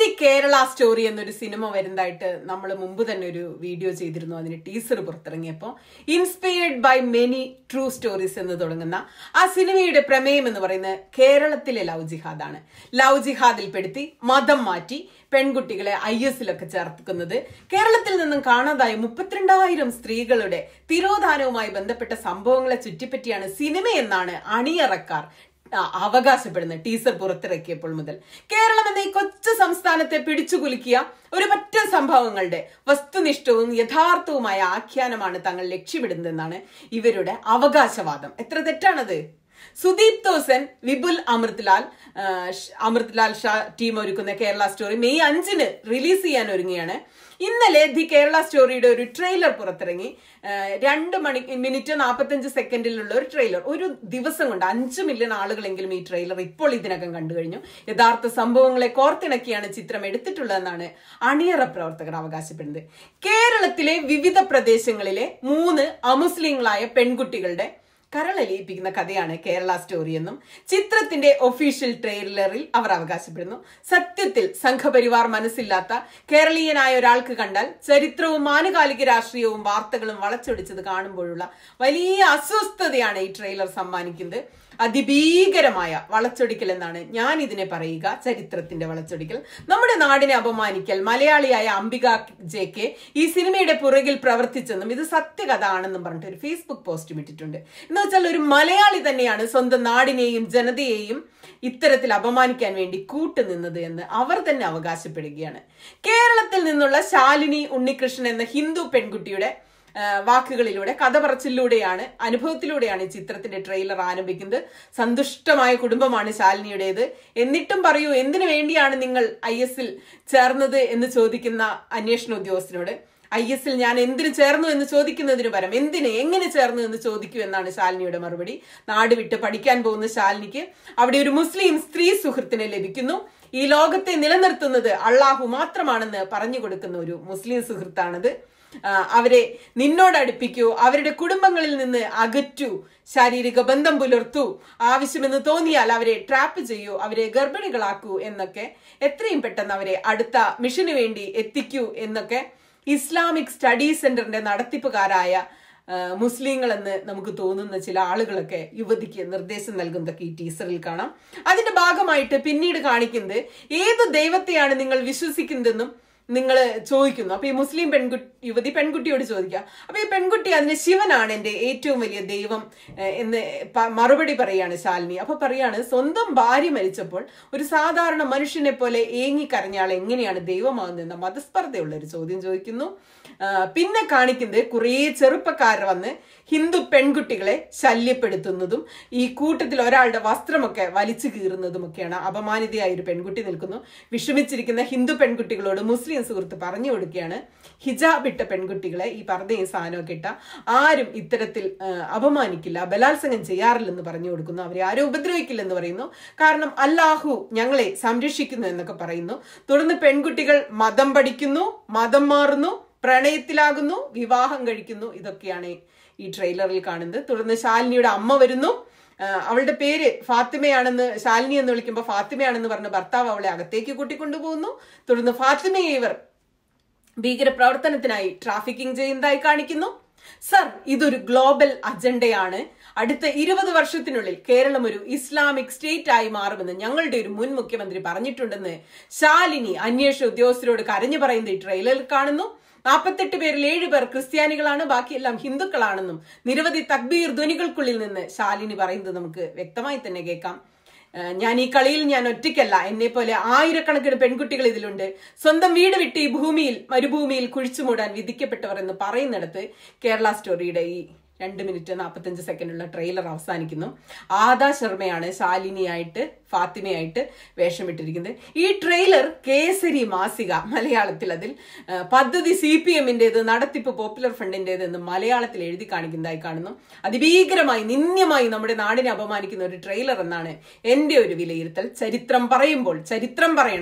the Kerala story എന്നൊരു സിനിമ വരുന്നതായിട്ട് നമ്മൾ മുമ്പ് തന്നെ ഒരു വീഡിയോ ചെയ്തിരുന്നു അതിന് ടീസർ പുറത്തിറങ്ങിയപ്പോൾ inspired by many true stories എന്ന് തുടങ്ങുന്ന ആ സിനിമയുടെ പ്രമേയം എന്ന് പറയുന്നത് കേരളത്തിലെ ലവ് ജിഹാദാണ് ലവ് ജിഹാദിൽ പെടുത്തി മതം മാറ്റി പെൺകുട്ടികളെ ഐ എസിലൊക്കെ ചേർക്കുന്നത് കേരളത്തിൽ നിന്നും കാണാതായ മുപ്പത്തിരണ്ടായിരം സ്ത്രീകളുടെ തിരോധാനവുമായി ബന്ധപ്പെട്ട സംഭവങ്ങളെ ചുറ്റിപ്പറ്റിയാണ് സിനിമ എന്നാണ് അണിയറക്കാർ ആ, അവകാശപ്പെടുന്ന ടീസർ പുറത്തിറക്കിയപ്പോൾ മുതൽ കേരളം എന്ന ഈ കൊച്ചു സംസ്ഥാനത്തെ പിടിച്ചുകുലുക്കിയ ഒരു പറ്റ സംഭവങ്ങളുടെ വസ്തുനിഷ്ഠവും യഥാർത്ഥവുമായ ആഖ്യാനമാണ് തങ്ങൾ ലക്ഷ്യമിടുന്നതെന്നാണ് ഇവരുടെ അവകാശവാദം എത്ര തെറ്റാണത് സുദീപ് തോസൻ വിപുൽ അമൃത്ലാൽ ആ, ഷ്- അമൃത്ലാൽ ഷാ ടീം ഒരുക്കുന്ന കേരള സ്റ്റോറി മെയ് അഞ്ചിന് റിലീസ് ചെയ്യാൻ ഒരുങ്ങിയാണ് ഇന്നലെ ദി കേരള സ്റ്റോറിയുടെ ഒരു ട്രെയിലർ പുറത്തിറങ്ങി ആ, രണ്ട് മണി മിനിറ്റ് നാൽപ്പത്തഞ്ച് സെക്കൻഡിലുള്ള ഒരു ട്രെയിലർ ഒരു ദിവസം കൊണ്ട് അഞ്ച് മില്യൺ ആളുകളെങ്കിലും ഈ ട്രെയിലർ ഇപ്പോൾ ഇതിനകം കണ്ടു കഴിഞ്ഞു യഥാർത്ഥ സംഭവങ്ങളെ കോർത്തിണക്കിയാണ് ചിത്രം എടുത്തിട്ടുള്ളതെന്നാണ് അണിയറ പ്രവർത്തകർ അവകാശപ്പെടുന്നത് കേരളത്തിലെ വിവിധ പ്രദേശങ്ങളിലെ മൂന്ന് അമുസ്ലിങ്ങളായ പെൺകുട്ടികളുടെ കരളലിയിപ്പിക്കുന്ന കഥയാണ് കേരള സ്റ്റോറി എന്നും ചിത്രത്തിന്റെ ഒഫീഷ്യൽ ട്രെയിലറിൽ അവർ അവകാശപ്പെടുന്നു സത്യത്തിൽ സംഘപരിവാർ മനസ്സില്ലാത്ത കേരളീയനായ ഒരാൾക്ക് കണ്ടാൽ ചരിത്രവും ആനുകാലിക രാഷ്ട്രീയവും വാർത്തകളും വളച്ചൊടിച്ചത് കാണുമ്പോഴുള്ള വലിയ അസ്വസ്ഥതയാണ് ഈ ട്രെയിലർ സമ്മാനിക്കുന്നത് അതിഭീകരമായ വളച്ചൊടിക്കൽ എന്നാണ് ഞാൻ ഇതിനെ പറയുക ചരിത്രത്തിന്റെ വളച്ചൊടിക്കൽ നമ്മുടെ നാടിനെ അപമാനിക്കൽ മലയാളിയായ അംബിക ജെ കെ ഈ സിനിമയുടെ പുറകിൽ പ്രവർത്തിച്ചെന്നും ഇത് സത്യകഥ ആണെന്നും പറഞ്ഞിട്ട് ഒരു ഫേസ്ബുക്ക് പോസ്റ്റും ഇട്ടിട്ടുണ്ട് എന്ന് വെച്ചാൽ ഒരു മലയാളി തന്നെയാണ് സ്വന്തം നാടിനെയും ജനതയെയും ഇത്തരത്തിൽ അപമാനിക്കാൻ വേണ്ടി കൂട്ടുനിന്നത് എന്ന് അവർ തന്നെ അവകാശപ്പെടുകയാണ് കേരളത്തിൽ നിന്നുള്ള ശാലിനി ഉണ്ണികൃഷ്ണൻ എന്ന ഹിന്ദു പെൺകുട്ടിയുടെ ആ, വാക്കുകളിലൂടെ കഥ പറച്ചിലൂടെയാണ് അനുഭവത്തിലൂടെയാണ് ഈ ചിത്രത്തിന്റെ ട്രെയിലർ ആരംഭിക്കുന്നത് സന്തുഷ്ടമായ കുടുംബമാണ് ശാലിനിയുടേത് എന്നിട്ടും പറയൂ എന്തിനു വേണ്ടിയാണ് നിങ്ങൾ ഐ എസിൽ ചേർന്നത് എന്ന് ചോദിക്കുന്ന അന്വേഷണ ഉദ്യോഗസ്ഥനോട് ഐ എസിൽ ഞാൻ എന്തിനു ചേർന്നു എന്ന് ചോദിക്കുന്നതിന് പരം എന്തിന് എങ്ങനെ ചേർന്നു എന്ന് ചോദിക്കൂ എന്നാണ് ശാലിനിയുടെ മറുപടി നാട് വിട്ട് പഠിക്കാൻ പോകുന്ന ശാലിനിക്ക് അവിടെ ഒരു മുസ്ലിം സ്ത്രീ സുഹൃത്തിനെ ലഭിക്കുന്നു ഈ ലോകത്തെ നിലനിർത്തുന്നത് അള്ളാഹു മാത്രമാണെന്ന് പറഞ്ഞു കൊടുക്കുന്ന ഒരു മുസ്ലിം സുഹൃത്താണത് ആ, അവരെ നിന്നോട് അടുപ്പിക്കൂ അവരുടെ കുടുംബങ്ങളിൽ നിന്ന് അകറ്റൂ ശാരീരിക ബന്ധം പുലർത്തൂ ആവശ്യമെന്ന് തോന്നിയാൽ അവരെ ട്രാപ്പ് ചെയ്യൂ അവരെ ഗർഭിണികളാക്കൂ എന്നൊക്കെ എത്രയും പെട്ടെന്ന് അവരെ അടുത്ത മിഷന് വേണ്ടി എത്തിക്കൂ എന്നൊക്കെ ഇസ്ലാമിക് സ്റ്റഡി സെന്ററിന്റെ നടത്തിപ്പുകാരായ ആ, മുസ്ലിങ്ങളെന്ന് നമുക്ക് തോന്നുന്ന ചില ആളുകളൊക്കെ യുവതിക്ക് നിർദ്ദേശം നൽകുന്നതൊക്കെ ഈ ടീസറിൽ കാണാം അതിന്റെ ഭാഗമായിട്ട് പിന്നീട് കാണിക്കുന്നത് ഏത് ദൈവത്തെയാണ് നിങ്ങൾ വിശ്വസിക്കുന്നതെന്നും നിങ്ങൾ ചോദിക്കുന്നു അപ്പൊ ഈ മുസ്ലിം പെൺകുട്ടി യുവതി പെൺകുട്ടിയോട് ചോദിക്കുക അപ്പൊ ഈ പെൺകുട്ടി അതിന് ശിവനാണ് എന്റെ ഏറ്റവും വലിയ ദൈവം ഏഹ്, എന്ന് പ- മറുപടി പറയാണ് ശാലിനി അപ്പൊ പറയാണ് സ്വന്തം ഭാര്യ മരിച്ചപ്പോൾ ഒരു സാധാരണ മനുഷ്യനെ പോലെ ഏങ്ങിക്കരഞ്ഞാൾ എങ്ങനെയാണ് ദൈവമാകുന്നതെന്ന മതസ്പർദ്ധയുള്ള ഒരു ചോദ്യം ചോദിക്കുന്നു ആ, പിന്നെ കാണിക്കുന്നത് കുറേ ചെറുപ്പക്കാർ വന്ന് ഹിന്ദു പെൺകുട്ടികളെ ശല്യപ്പെടുത്തുന്നതും ഈ കൂട്ടത്തിൽ ഒരാളുടെ വസ്ത്രമൊക്കെ വലിച്ചു കീറുന്നതുമൊക്കെയാണ് അപമാനിതയായ ഒരു പെൺകുട്ടി നിൽക്കുന്നു വിഷമിച്ചിരിക്കുന്ന ഹിന്ദു പെൺകുട്ടികളോട് മുസ്ലിം സുഹൃത്ത് പറഞ്ഞു കൊടുക്കുകയാണ് ഹിജാബ് ഇട്ട പെൺകുട്ടികളെ ഈ പർദ്ദയും സാധനമൊക്കെ ഇട്ട ആരും ഇത്തരത്തിൽ ആ, അപമാനിക്കില്ല ബലാത്സംഗം ചെയ്യാറില്ലെന്ന് പറഞ്ഞു കൊടുക്കുന്നു അവരെ ആരും ഉപദ്രവിക്കില്ലെന്ന് പറയുന്നു കാരണം അല്ലാഹു ഞങ്ങളെ സംരക്ഷിക്കുന്നു എന്നൊക്കെ പറയുന്നു തുടർന്ന് പെൺകുട്ടികൾ മതം പഠിക്കുന്നു മതം മാറുന്നു പ്രണയത്തിലാകുന്നു വിവാഹം കഴിക്കുന്നു ഇതൊക്കെയാണ് ഈ ട്രെയിലറിൽ കാണുന്നത് തുടർന്ന് ശാലിനിയുടെ അമ്മ വരുന്നു ആ, അവളുടെ പേര് ഫാത്തിമയാണെന്ന് ശാലിനി എന്ന് വിളിക്കുമ്പോൾ ഫാത്തിമയാണെന്ന് പറഞ്ഞ് ഭർത്താവ് അവളെ അകത്തേക്ക് കൂട്ടിക്കൊണ്ടുപോകുന്നു തുടർന്ന് ഫാത്തിമയെ ഇവർ ഭീകരപ്രവർത്തനത്തിനായി ട്രാഫിക്കിംഗ് ചെയ്യുന്നതായി കാണിക്കുന്നു സർ ഇതൊരു ഗ്ലോബൽ അജണ്ടയാണ് അടുത്ത ഇരുപത് വർഷത്തിനുള്ളിൽ കേരളം ഒരു ഇസ്ലാമിക് സ്റ്റേറ്റ് ആയി മാറുമെന്ന് ഞങ്ങളുടെ ഒരു മുൻ മുഖ്യമന്ത്രി പറഞ്ഞിട്ടുണ്ടെന്ന് ശാലിനി അന്വേഷണ ഉദ്യോഗസ്ഥരോട് കരഞ്ഞു പറയുന്ന ഈ ട്രെയിലറിൽ കാണുന്നു നാൽപ്പത്തെട്ട് പേരിൽ ഏഴ് പേർ ക്രിസ്ത്യാനികളാണ് ബാക്കിയെല്ലാം ഹിന്ദുക്കളാണെന്നും നിരവധി തക്ബീർ ധ്വനികൾക്കുള്ളിൽ നിന്ന് ശാലിനി പറയുന്നത് നമുക്ക് വ്യക്തമായി തന്നെ കേൾക്കാം ഏഹ് ഞാൻ ഈ കളിയിൽ ഞാൻ ഒറ്റയ്ക്കല്ല എന്നെ പോലെ ആയിരക്കണക്കിന് പെൺകുട്ടികൾ ഇതിലുണ്ട് സ്വന്തം വീട് വിട്ട് ഈ ഭൂമിയിൽ മരുഭൂമിയിൽ കുഴിച്ചുമൂടാൻ വിധിക്കപ്പെട്ടവർ എന്ന് പറയുന്നിടത്ത് കേരള സ്റ്റോറിയുടെ ഈ രണ്ട് മിനിറ്റ് നാൽപ്പത്തഞ്ച് സെക്കൻഡുള്ള ട്രെയിലർ അവസാനിക്കുന്നു ആദാ ശർമ്മയാണ് ശാലിനിയായിട്ട് ഫാത്തിമയായിട്ട് വേഷമിട്ടിരിക്കുന്നത് ഈ ട്രെയിലർ കേസരി മാസിക മലയാളത്തിൽ അതിൽ ആ, പദ്ധതി സി പി എമ്മിൻ്റെത് നടത്തിപ്പ് പോപ്പുലർ ഫ്രണ്ടിൻ്റെത് എന്ന് മലയാളത്തിൽ എഴുതി കാണിക്കുന്നതായി കാണുന്നു അതിഭീകരമായി നിന്ദ്യമായി നമ്മുടെ നാടിനെ അപമാനിക്കുന്ന ഒരു ട്രെയിലർ എന്നാണ് എൻ്റെ ഒരു വിലയിരുത്തൽ ചരിത്രം പറയുമ്പോൾ ചരിത്രം പറയണം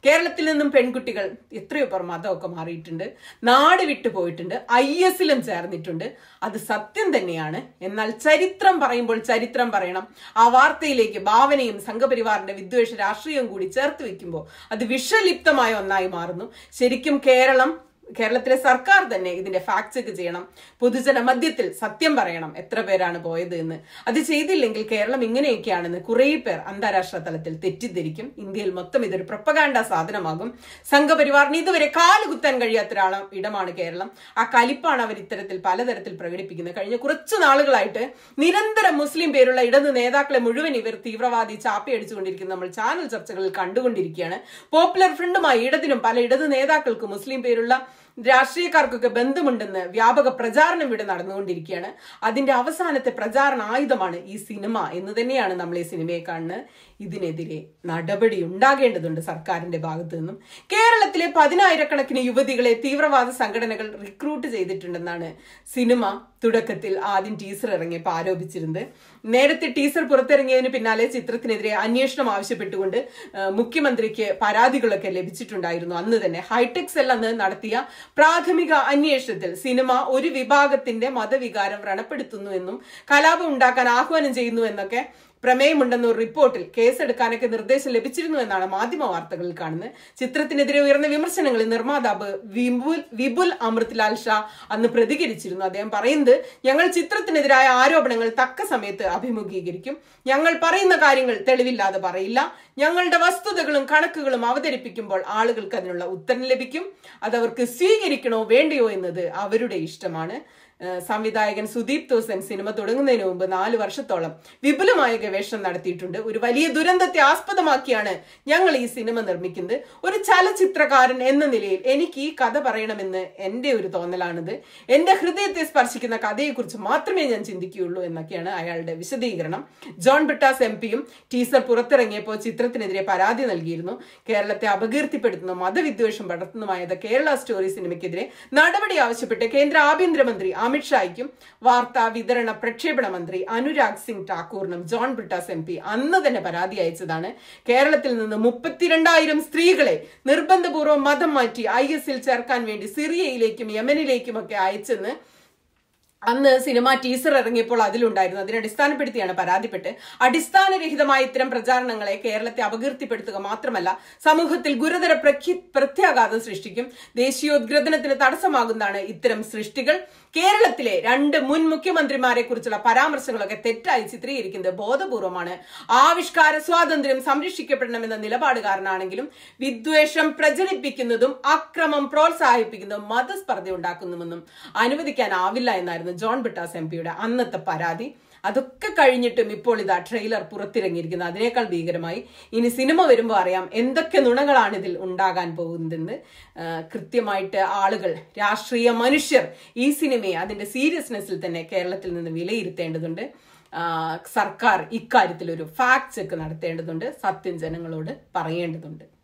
കേരളത്തിൽ നിന്നും പെൺകുട്ടികൾ എത്രയോ പേർ മതമൊക്കെ മാറിയിട്ടുണ്ട് നാട് വിട്ടു പോയിട്ടുണ്ട് ഐ എസിലും ചേർന്നിട്ടുണ്ട് അത് സത്യം തന്നെയാണ് എന്നാൽ ചരിത്രം പറയുമ്പോൾ ചരിത്രം പറയണം ആ വാർത്തയിലേക്ക് ഭാവനയും സംഘപരിവാറിന്റെ വിദ്വേഷ രാഷ്ട്രീയവും കൂടി ചേർത്ത് വെക്കുമ്പോൾ അത് വിഷലിപ്തമായ ഒന്നായി മാറുന്നു ശരിക്കും കേരളം കേരളത്തിലെ സർക്കാർ തന്നെ ഇതിന്റെ ഫാക്ട് ചെക്ക് ചെയ്യണം പൊതുജന മധ്യത്തിൽ സത്യം പറയണം എത്ര പേരാണ് പോയത് എന്ന് അത് ചെയ്തില്ലെങ്കിൽ കേരളം ഇങ്ങനെയൊക്കെയാണെന്ന് കുറേ പേർ അന്താരാഷ്ട്ര തലത്തിൽ തെറ്റിദ്ധരിക്കും ഇന്ത്യയിൽ മൊത്തം ഇതൊരു പ്രപ്പകാണ്ട സാധനമാകും സംഘപരിവാറിന് ഇതുവരെ കാലുകുത്താൻ കഴിയാത്ത ഒരാള ഇടമാണ് കേരളം ആ കലിപ്പാണ് അവർ ഇത്തരത്തിൽ പലതരത്തിൽ പ്രകടിപ്പിക്കുന്നത് കഴിഞ്ഞ കുറച്ചു നാളുകളായിട്ട് നിരന്തരം മുസ്ലിം പേരുള്ള ഇടത് നേതാക്കളെ മുഴുവൻ ഇവർ തീവ്രവാദി ചാപ്പി അടിച്ചുകൊണ്ടിരിക്കുന്ന നമ്മൾ ചാനൽ ചർച്ചകളിൽ കണ്ടുകൊണ്ടിരിക്കുകയാണ് പോപ്പുലർ ഫ്രണ്ടുമായി ഇടതിനും പല ഇടത് നേതാക്കൾക്കും മുസ്ലിം പേരുള്ള രാഷ്ട്രീയക്കാർക്കൊക്കെ ബന്ധമുണ്ടെന്ന് വ്യാപക പ്രചാരണം ഇവിടെ നടന്നുകൊണ്ടിരിക്കുകയാണ് അതിന്റെ അവസാനത്തെ പ്രചാരണ ആയുധമാണ് ഈ സിനിമ എന്ന് തന്നെയാണ് നമ്മൾ ഈ സിനിമയെ കാണുന്നത് ഇതിനെതിരെ നടപടി ഉണ്ടാകേണ്ടതുണ്ട് സർക്കാരിന്റെ ഭാഗത്തു നിന്നും കേരളത്തിലെ പതിനായിരക്കണക്കിന് യുവതികളെ തീവ്രവാദ സംഘടനകൾ റിക്രൂട്ട് ചെയ്തിട്ടുണ്ടെന്നാണ് സിനിമ തുടക്കത്തിൽ ആദ്യം ടീസർ ഇറങ്ങിയപ്പോൾ ആരോപിച്ചിരുന്നത് നേരത്തെ ടീസർ പുറത്തിറങ്ങിയതിന് പിന്നാലെ ചിത്രത്തിനെതിരെ അന്വേഷണം ആവശ്യപ്പെട്ടുകൊണ്ട് ആ, മുഖ്യമന്ത്രിക്ക് പരാതികളൊക്കെ ലഭിച്ചിട്ടുണ്ടായിരുന്നു അന്ന് തന്നെ ഹൈടെക് സെൽ അന്ന് നടത്തിയ പ്രാഥമിക അന്വേഷണത്തിൽ സിനിമ ഒരു വിഭാഗത്തിന്റെ മതവികാരം വ്രണപ്പെടുത്തുന്നു എന്നും കലാപം ഉണ്ടാക്കാൻ ആഹ്വാനം ചെയ്യുന്നു എന്നൊക്കെ പ്രമേയമുണ്ടെന്ന ഒരു റിപ്പോർട്ടിൽ കേസെടുക്കാനൊക്കെ നിർദ്ദേശം ലഭിച്ചിരുന്നു എന്നാണ് മാധ്യമ വാർത്തകളിൽ കാണുന്നത് ചിത്രത്തിനെതിരെ ഉയർന്ന വിമർശനങ്ങളിൽ നിർമ്മാതാവ് വിപുൽ വിപുൽ അമൃത്ലാൽ ഷാ അന്ന് പ്രതികരിച്ചിരുന്നു അദ്ദേഹം പറയുന്നത് ഞങ്ങൾ ചിത്രത്തിനെതിരായ ആരോപണങ്ങൾ തക്ക സമയത്ത് അഭിമുഖീകരിക്കും ഞങ്ങൾ പറയുന്ന കാര്യങ്ങൾ തെളിവില്ലാതെ പറയില്ല ഞങ്ങളുടെ വസ്തുതകളും കണക്കുകളും അവതരിപ്പിക്കുമ്പോൾ ആളുകൾക്ക് അതിനുള്ള ഉത്തരം ലഭിക്കും അതവർക്ക് സ്വീകരിക്കണോ വേണ്ടയോ എന്നത് അവരുടെ ഇഷ്ടമാണ് ഏഹ് സംവിധായകൻ സുദീപ് തോസൻ സിനിമ തുടങ്ങുന്നതിന് മുമ്പ് നാല് വർഷത്തോളം വിപുലമായ ഗവേഷണം നടത്തിയിട്ടുണ്ട് ഒരു വലിയ ദുരന്തത്തെ ആസ്പദമാക്കിയാണ് ഞങ്ങൾ ഈ സിനിമ നിർമ്മിക്കുന്നത് ഒരു ചലച്ചിത്രകാരൻ എന്ന നിലയിൽ എനിക്ക് ഈ കഥ പറയണമെന്ന് എന്റെ ഒരു തോന്നലാണിത് എന്റെ ഹൃദയത്തെ സ്പർശിക്കുന്ന കഥയെക്കുറിച്ച് മാത്രമേ ഞാൻ ചിന്തിക്കുകയുള്ളൂ എന്നൊക്കെയാണ് അയാളുടെ വിശദീകരണം ജോൺ ബിട്ടാസ് എം പിയും ടീസർ പുറത്തിറങ്ങിയപ്പോൾ ചിത്രത്തിനെതിരെ പരാതി നൽകിയിരുന്നു കേരളത്തെ അപകീർത്തിപ്പെടുത്തുന്ന മതവിദ്വേഷം പടർത്തുന്നതുമായ ദ കേരള സ്റ്റോറി സിനിമയ്ക്കെതിരെ നടപടി ആവശ്യപ്പെട്ട് കേന്ദ്ര ആഭ്യന്തരമന്ത്രി അമിത്ഷായ്ക്കും വാർത്താ വിതരണ പ്രക്ഷേപണ മന്ത്രി അനുരാഗ് സിംഗ് ഠാക്കൂറിനും ജോൺ ബ്രിട്ടാസ് എം പി അന്ന് തന്നെ പരാതി അയച്ചതാണ് കേരളത്തിൽ നിന്ന് മുപ്പത്തിരണ്ടായിരം സ്ത്രീകളെ നിർബന്ധപൂർവ്വം മതം മാറ്റി ഐ എസിൽ ചേർക്കാൻ വേണ്ടി സിറിയയിലേക്കും യമനിലേക്കും ഒക്കെ അയച്ചെന്ന് അന്ന് സിനിമ ടീസർ ഇറങ്ങിയപ്പോൾ അതിലുണ്ടായിരുന്നു അതിനെ അടിസ്ഥാനപ്പെടുത്തിയാണ് പരാതിപ്പെട്ട് അടിസ്ഥാനരഹിതമായ ഇത്തരം പ്രചാരണങ്ങളെ കേരളത്തെ അപകീർത്തിപ്പെടുത്തുക മാത്രമല്ല സമൂഹത്തിൽ ഗുരുതര പ്രഖ്യ പ്രത്യാഘാതം സൃഷ്ടിക്കും ദേശീയോദ്ഗ്രഥനത്തിന് തടസ്സമാകുന്നതാണ് ഇത്തരം സൃഷ്ടികൾ കേരളത്തിലെ രണ്ട് മുൻ മുഖ്യമന്ത്രിമാരെ കുറിച്ചുള്ള പരാമർശങ്ങളൊക്കെ തെറ്റായി ചിത്രീകരിക്കുന്നത് ബോധപൂർവമാണ് ആവിഷ്കാര സ്വാതന്ത്ര്യം സംരക്ഷിക്കപ്പെടണമെന്ന നിലപാടുകാരനാണെങ്കിലും വിദ്വേഷം പ്രചരിപ്പിക്കുന്നതും അക്രമം പ്രോത്സാഹിപ്പിക്കുന്നതും മതസ്പർദ്ധ ഉണ്ടാക്കുന്നുവെന്നും അനുവദിക്കാനാവില്ല എന്നായിരുന്നു ജോൺ ബിട്ടാസ് എം പിയുടെ അന്നത്തെ പരാതി അതൊക്കെ കഴിഞ്ഞിട്ടും ഇപ്പോൾ ഇതാ ട്രെയിലർ പുറത്തിറങ്ങിയിരിക്കുന്നത് അതിനേക്കാൾ ഭീകരമായി ഇനി സിനിമ വരുമ്പോൾ അറിയാം എന്തൊക്കെ നുണകളാണ് ഇതിൽ ഉണ്ടാകാൻ പോകുന്നതെന്ന് ആ, കൃത്യമായിട്ട് ആളുകൾ രാഷ്ട്രീയ മനുഷ്യർ ഈ സിനിമയെ അതിന്റെ സീരിയസ്നെസ്സിൽ തന്നെ കേരളത്തിൽ നിന്ന് വിലയിരുത്തേണ്ടതുണ്ട് ആ, സർക്കാർ ഇക്കാര്യത്തിൽ ഒരു ഫാക്ട് ചെക്ക് നടത്തേണ്ടതുണ്ട് സത്യം ജനങ്ങളോട് പറയേണ്ടതുണ്ട്